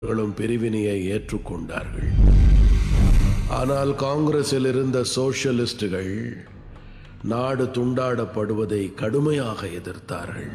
அவர்களும் பிரிவினையை ஏற்றுக்கொண்டார்கள் ஆனால் காங்கிரஸில் இருந்த சோஷலிஸ்டுகள் நாடு துண்டாடப்படுவதை கடுமையாக எதிர்த்தார்கள்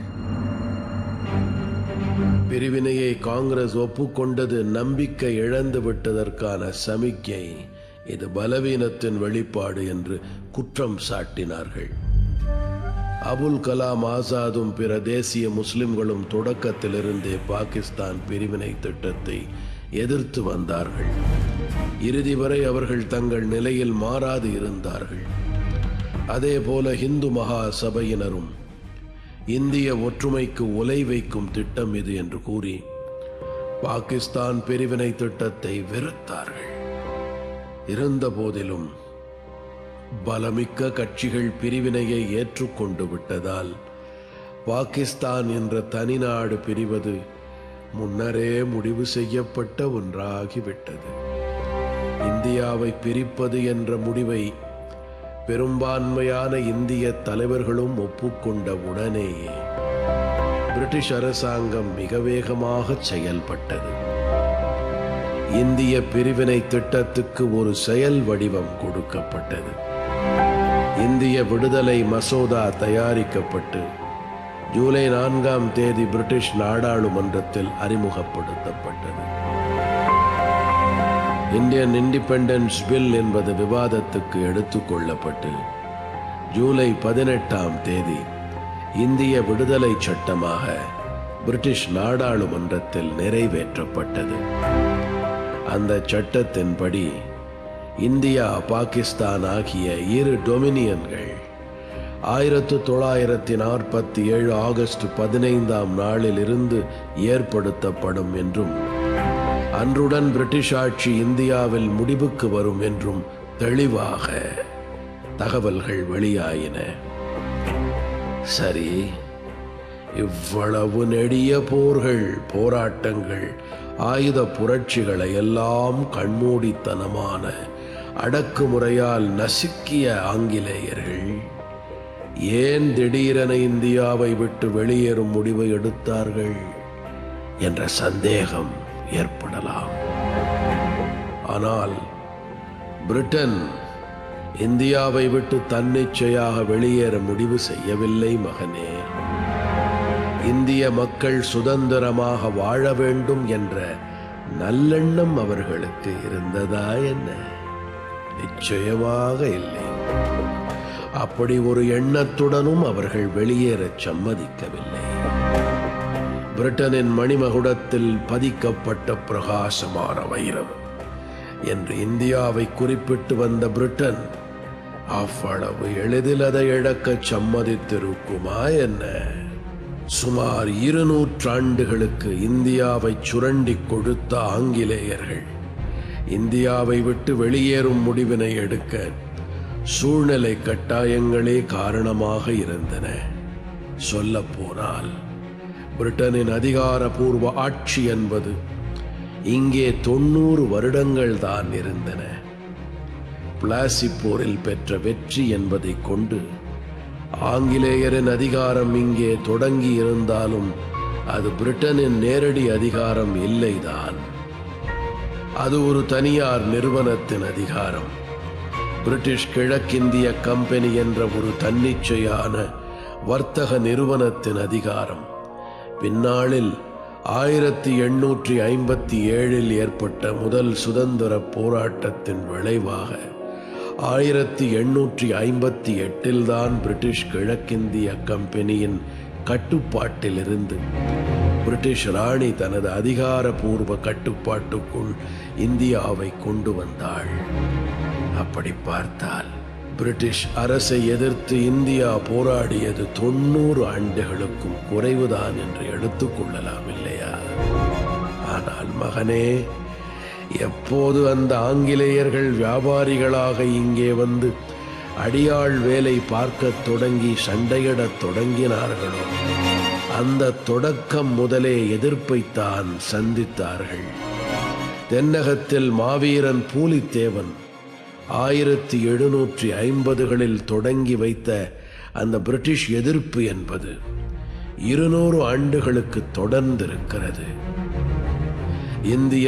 பிரிவினையை காங்கிரஸ் ஒப்புக்கொண்டது நம்பிக்கை இழந்து விட்டதற்கான சமிக்கை இது பலவீனத்தின் வெளிப்பாடு என்று குற்றம் சாட்டினார்கள் அபுல் கலாம் ஆசாதும் பிற தேசிய முஸ்லிம்களும் தொடக்கத்திலிருந்தே பாகிஸ்தான் பிரிவினை திட்டத்தை எதிர்த்து வந்தார்கள் இறுதி வரை அவர்கள் தங்கள் நிலையில் மாறாது இருந்தார்கள் அதே போல இந்து மகா சபையினரும் இந்திய ஒற்றுமைக்கு உலை வைக்கும் திட்டம் இது என்று கூறி பாகிஸ்தான் பிரிவினை திட்டத்தை வெறுத்தார்கள் இருந்த போதிலும் பலமிக்க கட்சிகள் பிரிவினையை ஏற்றுக்கொண்டு விட்டதால் பாகிஸ்தான் என்ற தனிநாடு பிரிவது முன்னரே முடிவு செய்யப்பட்ட ஒன்றாகிவிட்டது இந்தியாவை பிரிப்பது என்ற முடிவை பெரும்பான்மையான இந்திய தலைவர்களும் ஒப்புக்கொண்ட உடனேயே பிரிட்டிஷ் அரசாங்கம் மிக வேகமாக செயல்பட்டது இந்திய பிரிவினை திட்டத்துக்கு ஒரு செயல் வடிவம் கொடுக்கப்பட்டது இந்திய விடுதலை மசோதா தயாரிக்கப்பட்டு ஜூலை நான்காம் தேதி பிரிட்டிஷ் நாடாளுமன்றத்தில் அறிமுகப்படுத்தப்பட்டது இந்தியன் இண்டிபெண்டன்ஸ் பில் என்பது விவாதத்துக்கு எடுத்துக்கொள்ளப்பட்டு ஜூலை பதினெட்டாம் தேதி இந்திய விடுதலை சட்டமாக பிரிட்டிஷ் நாடாளுமன்றத்தில் நிறைவேற்றப்பட்டது அந்த சட்டத்தின்படி இந்தியா பாகிஸ்தான் ஆகிய இரு டொமினியன்கள் ஆயிரத்து தொள்ளாயிரத்தி நாற்பத்தி ஏழு ஆகஸ்ட் பதினைந்தாம் நாளில் இருந்து ஏற்படுத்தப்படும் என்றும் அன்றுடன் பிரிட்டிஷ் ஆட்சி இந்தியாவில் முடிவுக்கு வரும் என்றும் தெளிவாக தகவல்கள் வெளியாயின சரி இவ்வளவு நெடிய போர்கள் போராட்டங்கள் ஆயுத புரட்சிகளை எல்லாம் கண்மூடித்தனமான அடக்குமுறையால் நசுக்கிய ஆங்கிலேயர்கள் ஏன் திடீரென இந்தியாவை விட்டு வெளியேறும் முடிவை எடுத்தார்கள் என்ற சந்தேகம் ஏற்படலாம் ஆனால் பிரிட்டன் இந்தியாவை விட்டு தன்னிச்சையாக வெளியேற முடிவு செய்யவில்லை மகனே இந்திய மக்கள் சுதந்திரமாக வாழ வேண்டும் என்ற நல்லெண்ணம் அவர்களுக்கு இருந்ததா என்ன நிச்சயமாக இல்லை அப்படி ஒரு எண்ணத்துடனும் அவர்கள் வெளியேறச் சம்மதிக்கவில்லை பிரிட்டனின் மணிமகுடத்தில் பதிக்கப்பட்ட பிரகாசமான வைரம் என்று இந்தியாவை குறிப்பிட்டு வந்த பிரிட்டன் அவ்வளவு எளிதில் அதை இழக்கச் சம்மதித்திருக்குமா என்ன சுமார் இருநூற்றாண்டுகளுக்கு இந்தியாவை சுரண்டி கொடுத்த ஆங்கிலேயர்கள் இந்தியாவை விட்டு வெளியேறும் முடிவினை எடுக்க சூழ்நிலை கட்டாயங்களே காரணமாக இருந்தன சொல்ல போனால் பிரிட்டனின் அதிகாரபூர்வ ஆட்சி என்பது இங்கே தொண்ணூறு வருடங்கள் தான் இருந்தன பிளாசி போரில் பெற்ற வெற்றி என்பதை கொண்டு ஆங்கிலேயரின் அதிகாரம் இங்கே தொடங்கி இருந்தாலும் அது பிரிட்டனின் நேரடி அதிகாரம் இல்லைதான் அது ஒரு தனியார் நிறுவனத்தின் அதிகாரம் பிரிட்டிஷ் கிழக்கிந்திய கம்பெனி என்ற ஒரு தன்னிச்சையான வர்த்தக நிறுவனத்தின் அதிகாரம் பின்னாளில் ஆயிரத்தி எண்ணூற்றி ஐம்பத்தி ஏழில் ஏற்பட்ட முதல் சுதந்திர போராட்டத்தின் விளைவாக ஆயிரத்தி எண்ணூற்றி ஐம்பத்தி எட்டில்தான் பிரிட்டிஷ் கிழக்கிந்திய கம்பெனியின் கட்டுப்பாட்டிலிருந்து பிரிட்டிஷ் ராணி தனது அதிகாரபூர்வ கட்டுப்பாட்டுக்குள் இந்தியாவை கொண்டு வந்தாள் அப்படி பார்த்தால் பிரிட்டிஷ் அரசை எதிர்த்து இந்தியா போராடியது தொண்ணூறு ஆண்டுகளுக்கும் குறைவுதான் என்று எடுத்துக்கொள்ளலாம் இல்லையா ஆனால் மகனே எப்போது அந்த ஆங்கிலேயர்கள் வியாபாரிகளாக இங்கே வந்து அடியாள் வேலை பார்க்கத் தொடங்கி சண்டையிடத் தொடங்கினார்களோ அந்த தொடக்கம் முதலே எதிர்ப்பைத்தான் சந்தித்தார்கள் தென்னகத்தில் மாவீரன் பூலித்தேவன் ஆயிரத்தி எழுநூற்றி ஐம்பதுகளில் தொடங்கி வைத்த அந்த பிரிட்டிஷ் எதிர்ப்பு என்பது இருநூறு ஆண்டுகளுக்கு தொடர்ந்திருக்கிறது இந்திய